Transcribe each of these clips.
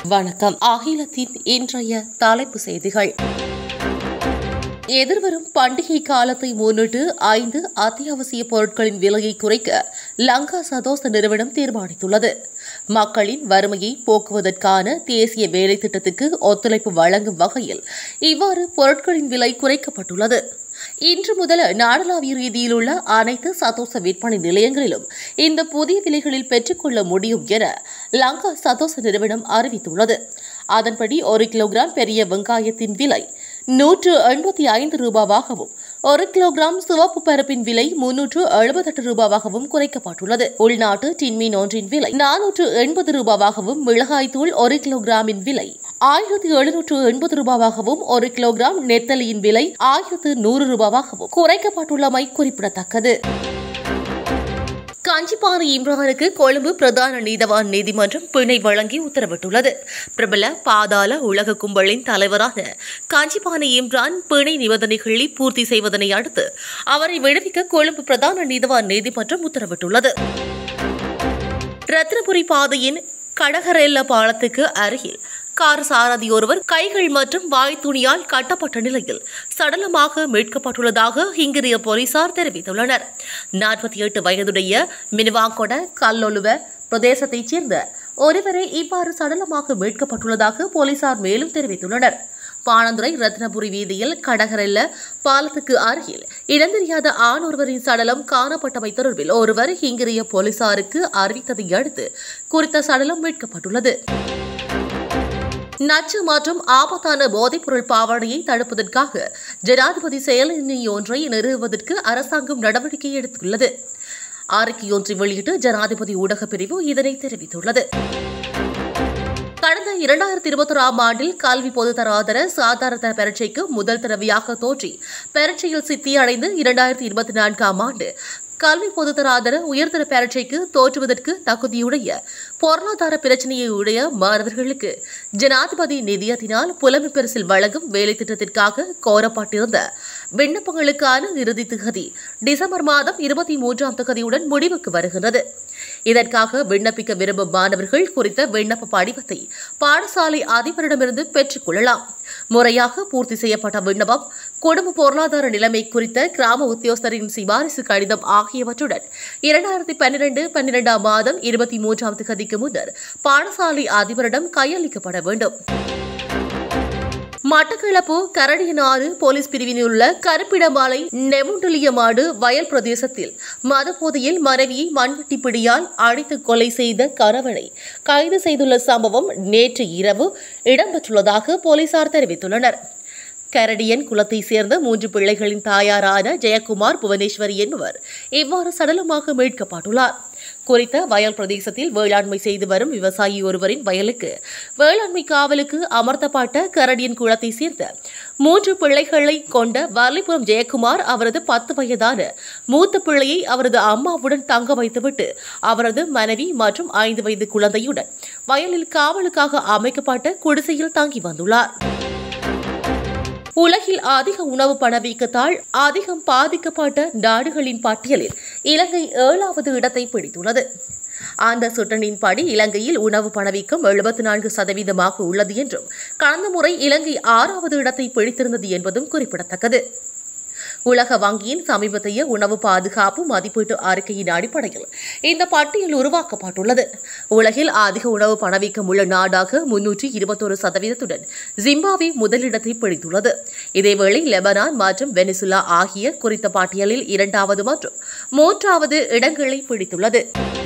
வணக்கம் அகிலத்தின் இன்றைய தலைப்பு செய்திகள் எதிர்வரும் பண்டிகை காலத்தை முன்னிட்டு ஐந்து அத்தியாவசிய பொருட்களின் விலையை குறைக்க லங்கா சதோச நிறுவனம் தீர்மானித்துள்ளது மக்களின் வறுமையை போக்குவதற்கான தேசிய வேலை திட்டத்துக்கு ஒத்துழைப்பு வழங்கும் வகையில் இவ்வாறு பொருட்களின் விலை குறைக்கப்பட்டுள்ளது இன்று முதல் நாடளாவிய ரீதியில் உள்ள அனைத்து சதோச விற்பனை நிலையங்களிலும் இந்த புதிய விலைகளில் பெற்றுக்கொள்ள முடியும் என லங்கா சதோச நிறுவனம் அறிவித்துள்ளது அதன்படி ஒரு கிலோகிராம் பெரிய வெங்காயத்தின் விலை நூற்று எண்பத்தி ஐந்து ரூபாவாகவும் ஒரு கிலோகிராம் சிவப்பு பருப்பின் விலை முன்னூற்று எழுபத்தெட்டு ரூபாவாகவும் குறைக்கப்பட்டுள்ளது உள்நாட்டு டின்மீன் ஒன்றின் விலை நானூற்று எண்பது ரூபாவாகவும் மிளகாய்த்தூள் ஒரு கிலோகிராமின் விலை ஆயிரத்தி எழுநூற்று எண்பது ரூபாவாகவும் ஒரு கிலோகிராம் நெத்தலியின் விலை ஆயிரத்து நூறு ரூபாவாகவும் குறைக்கப்பட்டுள்ளமை குறிப்பிடத்தக்கது காஞ்சிபாறை இம்ரானுக்கு கொழும்பு பிரதான நீதவான் நீதிமன்றம் பிணை வழங்கி உத்தரவிட்டுள்ளது பிரபல பாதாள உலக கும்பலின் தலைவரான காஞ்சிபானை இம்ரான் பிணை நிபந்தனைகளை பூர்த்தி செய்வதனை அடுத்து அவரை விடுவிக்க கொழும்பு பிரதான நீதவான் நீதிமன்றம் உத்தரவிட்டுள்ளது ரத்னபுரி பாதையின் கடகரெல்ல பாலத்துக்கு அருகில் கார் சாரதி ஒருவர் கைகள் மற்றும் வாய் துணியால் கட்டப்பட்ட நிலையில் சடலமாக மீட்கப்பட்டுள்ளதாக இங்கிரிய போலீசார் தெரிவித்துள்ளனர் நாற்பத்தி எட்டு வயதுடைய மினுவாங்கொட கல்லொலுவ பிரதேசத்தைச் சேர்ந்த ஒருவரை இவ்வாறு சடலமாக மீட்கப்பட்டுள்ளதாக போலீசார் மேலும் தெரிவித்துள்ளனர் பாணந்துறை ரத்னபுரி வீதியில் கடகரெல்ல பாலத்துக்கு அருகில் இடந்தெரியாத ஆண் ஒருவரின் சடலம் காணப்பட்டமை தொடர்பில் ஒருவர் இங்கிரிய போலீசாருக்கு அறிவித்ததை அடுத்து குறித்த சடலம் மீட்கப்பட்டுள்ளது நச்சு மற்றும் ஆபத்தான போதைப்பொருள் பாவனையை தடுப்பதற்காக ஜனாதிபதி செயலணி ஒன்றை நிறுவுவதற்கு அரசாங்கம் நடவடிக்கை எடுத்துள்ளது அறிக்கையொன்றை வெளியிட்டு ஜனாதிபதி ஊடகப் பிரிவு இதனை தெரிவித்துள்ளது கடந்த இரண்டாயிரத்தி இருபத்தொராம் ஆண்டில் கல்வி பொதுத்தராதர சாதாரண பரீட்சைக்கு முதல் தடவையாக தோற்றி பரீட்சையில் சித்தி அடைந்து இரண்டாயிரத்தி இருபத்தி நான்காம் ஆண்டு கல்வி பொதுத்தராதர உயர்தர பரீட்சைக்கு தோற்றுவதற்கு தகுதியுடைய பொருளாதார பிரச்சனையை உடைய மாணவர்களுக்கு ஜனாதிபதி நிதியத்தினால் புலமை பரிசில் வழங்கும் வேலை திட்டத்திற்காக கோரப்பட்டிருந்த விண்ணப்பங்களுக்கான இறுதி திகதி டிசம்பர் மாதம் இருபத்தி மூன்றாம் திகதியுடன் முடிவுக்கு வருகிறது இதற்காக விண்ணப்பிக்க விரும்பும் மாணவர்கள் குறித்த விண்ணப்ப படிவத்தை பாடசாலை அதிபரிடமிருந்து பெற்றுக் கொள்ளலாம் முறையாக பூர்த்தி செய்யப்பட்ட விண்ணப்பம் குடும்ப பொருளாதார நிலைமை குறித்த கிராம உத்தியோகஸ்தரின் சிபாரிசு கடிதம் ஆகியவற்றுடன் இரண்டாயிரத்தி பன்னிரண்டு பன்னிரெண்டாம் மாதம் இருபத்தி மூன்றாம் திகதிக்கு முன்னர் பாடசாலை அதிபரிடம் கையளிக்கப்பட வேண்டும் மட்டக்களப்பு கரடியனாறு போலீஸ் பிரிவில் உள்ள கருப்பிடமாலை நெமுண்டலியமாடு வயல் பிரதேசத்தில் மதபோதையில் மனைவியை மண்வெட்டி பிடியால் அடித்து கொலை செய்த கணவனை கைது செய்துள்ள சம்பவம் நேற்று இரவு இடம்பெற்றுள்ளதாக போலீசார் தெரிவித்துள்ளனர் கரடியன் குலத்தைச் சேர்ந்த மூன்று பிள்ளைகளின் தாயாரான ஜெயக்குமார் புவனேஸ்வரி என்பவர் இவ்வாறு சடலமாக மீட்கப்பட்டுள்ளார் குறித்த வயல் பிரதேசத்தில் வேளாண்மை செய்து வரும் விவசாயி ஒருவரின் வயலுக்கு வேளாண்மை காவலுக்கு அமர்த்தப்பட்ட கரடியன் குளத்தை சேர்ந்த மூன்று பிள்ளைகளை கொண்ட வல்லிபுரம் ஜெயக்குமார் அவரது பத்து வயதான மூத்த பிள்ளையை அவரது அம்மாவுடன் தங்க வைத்துவிட்டு அவரது மனைவி மற்றும் ஐந்து வயது குழந்தையுடன் வயலில் காவலுக்காக அமைக்கப்பட்ட குடிசையில் தங்கி வந்துள்ளார் உலகில் அதிக உணவு பணவீக்கத்தால் அதிகம் பாதிக்கப்பட்ட நாடுகளின் பட்டியலில் இலங்கை ஏழாவது இடத்தை பிடித்துள்ளது அந்த சுட்டனின்படி இலங்கையில் உணவு பணவீக்கம் எழுபத்தி நான்கு சதவீதமாக உள்ளது என்றும் கடந்த முறை இலங்கை ஆறாவது இடத்தை பிடித்திருந்தது என்பதும் குறிப்பிடத்தக்கது உலக வங்கியின் சமீபத்திய உணவு பாதுகாப்பு மதிப்பீட்டு அறிக்கையின் அடிப்படையில் இந்த பட்டியல் உருவாக்கப்பட்டுள்ளது உலகில் அதிக உணவு பணவீக்கம் உள்ள நாடாக முன்னூற்றி இருபத்தொரு சதவீதத்துடன் ஜிம்பாவே முதலிடத்தை பிடித்துள்ளது இதேவேளை லெபனான் மற்றும் வெனிசுலா ஆகிய குறித்த பட்டியலில் இரண்டாவது மற்றும் மூன்றாவது இடங்களை பிடித்துள்ளது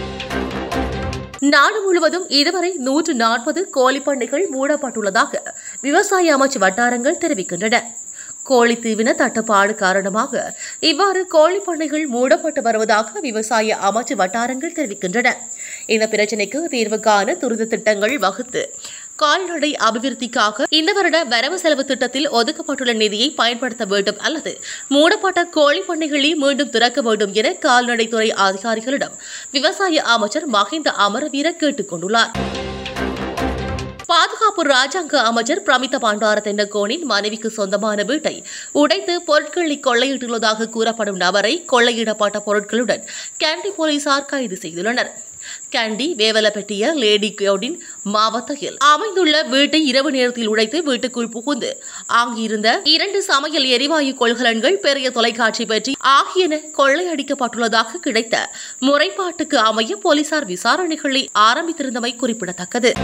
நாடு முழுவதும் இதுவரை நூற்று நாற்பது கோழிப்பண்ணைகள் மூடப்பட்டுள்ளதாக விவசாய அமைச்சு வட்டாரங்கள் தெரிவிக்கின்றன கோழித்தீவின தட்டுப்பாடு காரணமாக இவ்வாறு கோழிப்பண்ணைகள் மூடப்பட்டு வருவதாக விவசாய அமைச்சு வட்டாரங்கள் தெரிவிக்கின்றன இந்த பிரச்சினைக்கு தீர்வு காண துரித திட்டங்கள் வகுத்து கால்நடை அபிவிருத்திக்காக இந்த வருட வரவு செலவு திட்டத்தில் ஒதுக்கப்பட்டுள்ள நிதியை பயன்படுத்த வேண்டும் அல்லது மூடப்பட்ட கோழி பண்ணைகளை மீண்டும் திறக்க வேண்டும் என கால்நடைத்துறை அதிகாரிகளிடம் விவசாய அமைச்சர் மஹிந்த அமரவீர கேட்டுக் கொண்டுள்ளார் பாதுகாப்பு ராஜாங்க அமைச்சர் பிரமித பண்டார தென்னகோனின் மனைவிக்கு சொந்தமான வீட்டை உடைத்து பொருட்களை கொள்ளையிட்டுள்ளதாக கூறப்படும் நபரை கொள்ளையிடப்பட்ட பொருட்களுடன் கேண்டி போலீசார் கைது செய்துள்ளனர் கண்டி வேவலப்பட்டிய லேடி கோடின் மாவட்டத்தில் அமைந்துள்ள வீட்டை இரவு நேரத்தில் உடைத்து வீட்டுக்குள் புகுந்து அங்கிருந்த இரண்டு சமையல் எரிவாயு கொள்கலன்கள் பெரிய தொலைக்காட்சி பெட்டி ஆகியன கொள்ளையடிக்கப்பட்டுள்ளதாக கிடைத்த முறைப்பாட்டுக்கு அமைய போலீசார் விசாரணைகளை ஆரம்பித்திருந்தமை குறிப்பிடத்தக்கது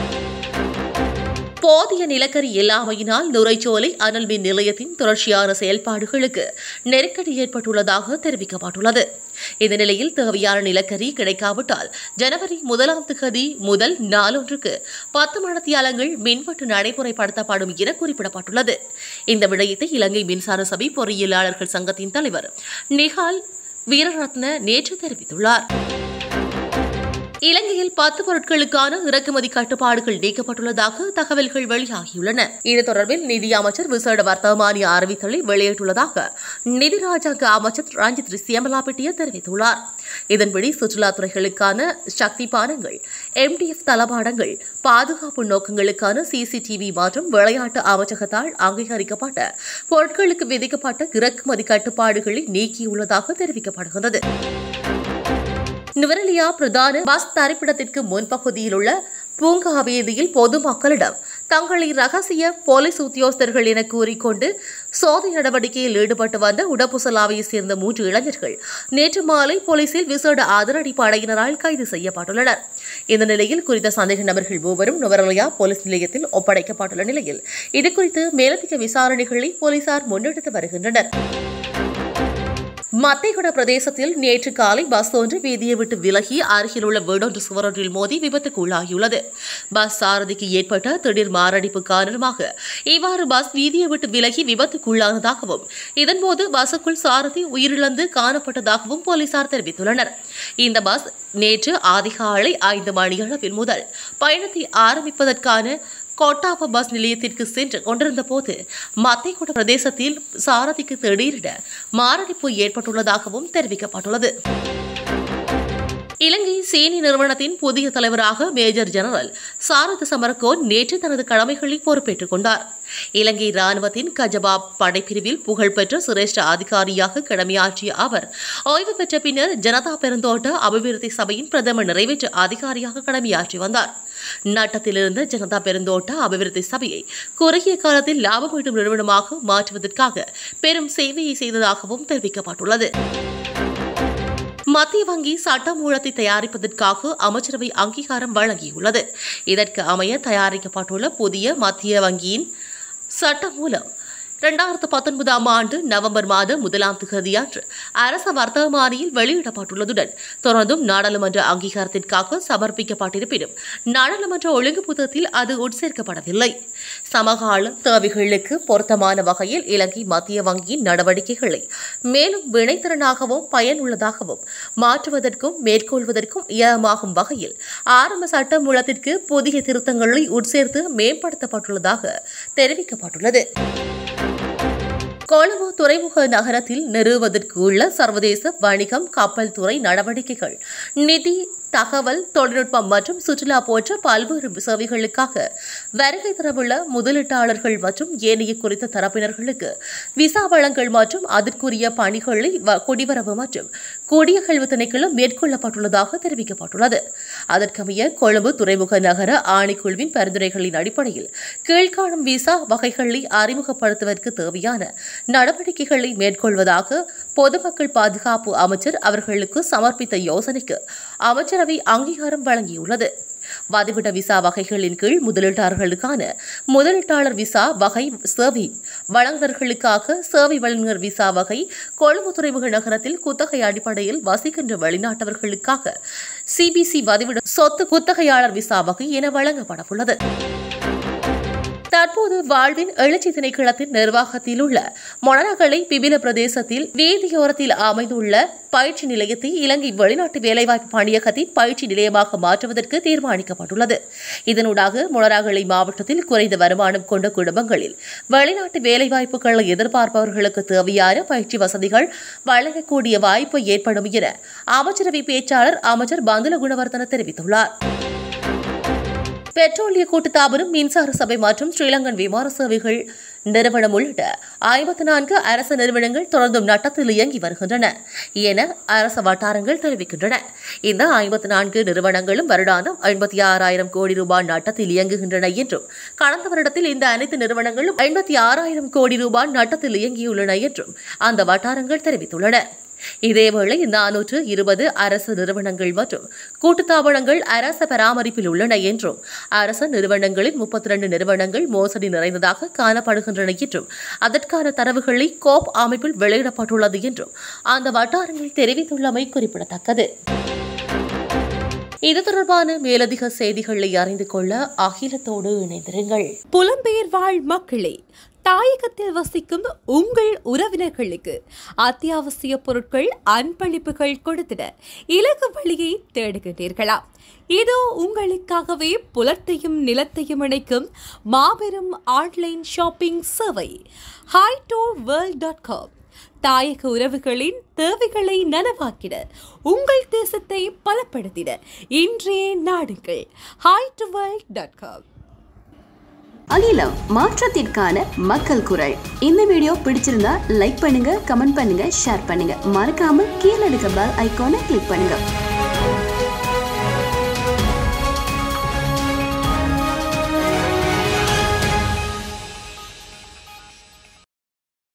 போதிய நிலக்கரி இல்லாமையினால் நுரைச்சோலை அனல் மின் நிலையத்தின் தொடர்ச்சியான செயல்பாடுகளுக்கு நெருக்கடி ஏற்பட்டுள்ளதாக தெரிவிக்கப்பட்டுள்ளது இந்த நிலையில் தேவையான நிலக்கரி கிடைக்காவிட்டால் ஜனவரி முதலாம் திகதி முதல் நாளொன்றுக்கு பத்து மணத்தியாலங்கள் மின்வெட்டு நடைமுறைப்படுத்தப்படும் என குறிப்பிடப்பட்டுள்ளது இந்த விடயத்தை இலங்கை மின்சார சபை பொறியியலாளர்கள் சங்கத்தின் தலைவர் நிகால் வீரரத்ன நேற்று தெரிவித்துள்ளார் இலங்கையில் பத்து பொருட்களுக்கான இறக்குமதி கட்டுப்பாடுகள் நீக்கப்பட்டுள்ளதாக தகவல்கள் வெளியாகியுள்ளன இது தொடர்பில் நிதி அமைச்சர் விசேட வர்த்தமானி அறிவித்தலை வெளியிட்டுள்ளதாக நிதி ராஜாங்க அமைச்சர் ரஞ்சித் சியமலாபெட்டிய தெரிவித்துள்ளார் இதன்படி சுற்றுலாத்துறைகளுக்கான சக்தி பானங்கள் எம்டிஎஃப் தளபாடங்கள் பாதுகாப்பு நோக்கங்களுக்கான சிசிடிவி மற்றும் விளையாட்டு அமைச்சகத்தால் அங்கீகரிக்கப்பட்ட பொருட்களுக்கு விதிக்கப்பட்ட இறக்குமதி கட்டுப்பாடுகளை நீக்கியுள்ளதாக தெரிவிக்கப்படுகிறது நுவரெலியா பிரதான பஸ் தரிப்பிடத்திற்கு முன்பகுதியில் உள்ள பூங்கா வீதியில் பொதுமக்களிடம் தங்களை ரகசிய போலீஸ் உத்தியோகஸ்தர்கள் என கூறிக்கொண்டு சோதனை நடவடிக்கையில் ஈடுபட்டு வந்த உடப்புசலாவையை சேர்ந்த மூன்று இளைஞர்கள் நேற்று மாலை போலீசில் விசேட அதிரடி படையினரால் கைது செய்யப்பட்டுள்ளனர் இந்த நிலையில் குறித்த சந்தேக நபர்கள் மூவரும் நுவரலியா போலீஸ் நிலையத்தில் ஒப்படைக்கப்பட்டுள்ள நிலையில் இதுகுறித்து மேலதிக விசாரணைகளை போலீசார் முன்னெடுத்து வருகின்றனர் மத்தைகுட பிரதேசத்தில் நேற்று காலை பஸ் ஒன்று வீதியை விட்டு விலகி அருகில் உள்ள வீடொன்று சுவரொன்றில் மோதி விபத்துக்கு உள்ளாகியுள்ளது பஸ் சாரதிக்கு ஏற்பட்ட திடீர் மாரடைப்பு காரணமாக இவ்வாறு பஸ் வீதியை விட்டு விலகி விபத்துக்குள்ளானதாகவும் இதன்போது பஸ்ஸுக்குள் சாரதி உயிரிழந்து காணப்பட்டதாகவும் போலீசார் தெரிவித்துள்ளனர் இந்த பஸ் நேற்று அதிகாலை ஐந்து மணியளவில் முதல் பயணத்தை ஆரம்பிப்பதற்கான கொட்டாப பஸ் நிலையத்திற்கு சென்று கொண்டிருந்த போது மத்தைக்குட பிரதேசத்தில் சாரதிக்கு திடீரென மாரடைப்பு ஏற்பட்டுள்ளதாகவும் தெரிவிக்கப்பட்டுள்ளது இலங்கை சீனி நிறுவனத்தின் புதிய தலைவராக மேஜர் ஜெனரல் சாரத சமரகோன் நேற்று தனது கடமைகளை பொறுப்பேற்றுக் கொண்டார் இலங்கை ராணுவத்தின் கஜபாப் படைப்பிரிவில் புகழ்பெற்ற சிரேஷ்ட அதிகாரியாக கடமையாற்றிய அவர் ஓய்வு பெற்ற பின்னர் ஜனதா பெருந்தோட்ட அபிவிருத்தி சபையின் பிரதம நிறைவேற்று அதிகாரியாக கடமையாற்றி வந்தார் நட்டத்திலிருந்து ஜனதா பெருந்தோட்ட அபிவிருத்தி சபையை குறுகிய காலத்தில் லாபம் ஈட்டும் நிறுவனமாக மாற்றுவதற்காக பெரும் சேவையை செய்ததாகவும் தெரிவிக்கப்பட்டுள்ளது மத்திய வங்கி சட்டமூலத்தை தயாரிப்பதற்காக அமைச்சரவை அங்கீகாரம் வழங்கியுள்ளது இதற்கு அமைய தயாரிக்கப்பட்டுள்ள புதிய மத்திய வங்கியின் சட்டமூலம் இரண்டாயிரத்து பத்தொன்பதாம் ஆண்டு நவம்பர் மாதம் முதலாம் திகதியன்று அரச வர்த்தமானியில் வெளியிடப்பட்டுள்ளதுடன் தொடர்ந்தும் நாடாளுமன்ற அங்கீகாரத்திற்காக சமர்ப்பிக்கப்பட்டிருப்பினும் நாடாளுமன்ற ஒழுங்கு புத்தகத்தில் அது உட்சேர்க்கப்படவில்லை சமகால தேவைகளுக்கு பொருத்தமான வகையில் இலங்கை மத்திய வங்கியின் நடவடிக்கைகளை மேலும் வினைத்திறனாகவும் பயனுள்ளதாகவும் மாற்றுவதற்கும் மேற்கொள்வதற்கும் இயமாகும் வகையில் ஆரம்ப சட்ட மூலத்திற்கு புதிய திருத்தங்களை உட்சேர்த்து மேம்படுத்தப்பட்டுள்ளதாக தெரிவிக்கப்பட்டுள்ளது கொழும்பு துறைமுக நகரத்தில் நிறுவுவதற்கு உள்ள சர்வதேச வணிகம் கப்பல் துறை நடவடிக்கைகள் நிதி தகவல் தொழில்நுட்பம் மற்றும் சுற்றுலா போன்ற பல்வேறு சேவைகளுக்காக வருகை தரவுள்ள முதலீட்டாளர்கள் மற்றும் ஏனைய குறித்த தரப்பினர்களுக்கு விசா வழங்கல் மற்றும் அதற்குரிய பணிகளை வ- குடிவரவு மற்றும் குடியகழ்வு திணைக்களம் மேற்கொள்ளப்பட்டுள்ளதாக தெரிவிக்கப்பட்டுள்ளது அதற்கமைய கொழும்பு துறைமுக நகர ஆணைக்குழுவின் பரிந்துரைகளின் அடிப்படையில் கீழ்காணும் விசா வகைகளை அறிமுகப்படுத்துவதற்கு தேவையான நடவடிக்கைகளை மேற்கொள்வதாக பொதுமக்கள் பாதுகாப்பு அமைச்சர் அவர்களுக்கு சமர்ப்பித்த யோசனைக்கு அமைச்சரவை அங்கீகாரம் வழங்கியுள்ளது வதிவிட விசா வகைகளின் கீழ் முதலீட்டாளர்களுக்கான முதலீட்டாளர் விசா வகை சேவை வழங்குநர்களுக்காக சேவை வழங்குநர் விசா வகை கொழும்பு துறைமுக நகரத்தில் குத்தகை அடிப்படையில் வசிக்கின்ற வெளிநாட்டவர்களுக்காக சிபிசி வதிவிட சொத்து குத்தகையாளர் விசா வகை என வழங்கப்படவுள்ளது தற்போது வாழ்வின் எழுச்சி திணைக்களத்தின் நிர்வாகத்தில் உள்ள மொனரகலை பிபில பிரதேசத்தில் வீதியோரத்தில் அமைந்துள்ள பயிற்சி நிலையத்தை இலங்கை வெளிநாட்டு வேலைவாய்ப்பு பணியகத்தின் பயிற்சி நிலையமாக மாற்றுவதற்கு தீர்மானிக்கப்பட்டுள்ளது இதனூடாக மொனராகலை மாவட்டத்தில் குறைந்த வருமானம் கொண்ட குடும்பங்களில் வெளிநாட்டு வேலைவாய்ப்புகளை எதிர்பார்ப்பவர்களுக்கு தேவையான பயிற்சி வசதிகள் வழங்கக்கூடிய வாய்ப்பு ஏற்படும் என அமைச்சரவை பேச்சாளர் அமைச்சர் பந்துல குணவர்தன தெரிவித்துள்ளார் பெட்ரோலிய கூட்டுத்தாபனம் மின்சார சபை மற்றும் ஸ்ரீலங்கன் விமான சேவைகள் நிறுவனம் உள்ளிட்ட ஐம்பத்தி நான்கு அரசு நிறுவனங்கள் தொடர்ந்தும் நட்டத்தில் இயங்கி வருகின்றன என அரசு வட்டாரங்கள் தெரிவிக்கின்றன இந்த ஐம்பத்தி நான்கு நிறுவனங்களும் வருடாந்தம் ஐம்பத்தி ஆறாயிரம் கோடி ரூபாய் நட்டத்தில் இயங்குகின்றன என்றும் கடந்த வருடத்தில் இந்த அனைத்து நிறுவனங்களும் ஐம்பத்தி ஆறாயிரம் கோடி ரூபாய் நட்டத்தில் இயங்கியுள்ளன என்றும் அந்த வட்டாரங்கள் தெரிவித்துள்ளன இதேவேளை நானூற்று இருபது அரசு நிறுவனங்கள் மற்றும் கூட்டுத்தாபனங்கள் அரச பராமரிப்பில் உள்ளன என்றும் அரசு நிறுவனங்களில் முப்பத்தி ரெண்டு நிறுவனங்கள் மோசடி நிறைந்ததாக காணப்படுகின்றன என்றும் அதற்கான தரவுகளை கோப் அமைப்பில் வெளியிடப்பட்டுள்ளது என்றும் அந்த வட்டாரங்கள் தெரிவித்துள்ளமை குறிப்பிடத்தக்கது இது தொடர்பான மேலதிக செய்திகளை அறிந்து கொள்ள அகிலத்தோடு இணைந்திருங்கள் புலம்பெயர் வாழ் மக்களே தாயகத்தில் வசிக்கும் உங்கள் உறவினர்களுக்கு அத்தியாவசிய பொருட்கள் அன்பளிப்புகள் கொடுத்திட இலகு வழியை தேடுகின்றீர்களா இதோ உங்களுக்காகவே புலத்தையும் நிலத்தையும் இணைக்கும் மாபெரும் ஆன்லைன் ஷாப்பிங் சேவை ஹைடோ வேர்ல்ட் டாட் காம் தாயக உறவுகளின் தேவைகளை நனவாக்கிட உங்கள் தேசத்தை பலப்படுத்திட இன்றைய நாடுகள் ஹைட் டாட் காம் அகிலம் மாற்றத்திற்கான மக்கள் குரல் இந்த வீடியோ பிடிச்சிருந்தா லைக் பண்ணுங்க கமெண்ட் பண்ணுங்க ஷேர் பண்ணுங்க மறக்காம கீழே இருக்க பெல் ஐகானை கிளிக் பண்ணுங்க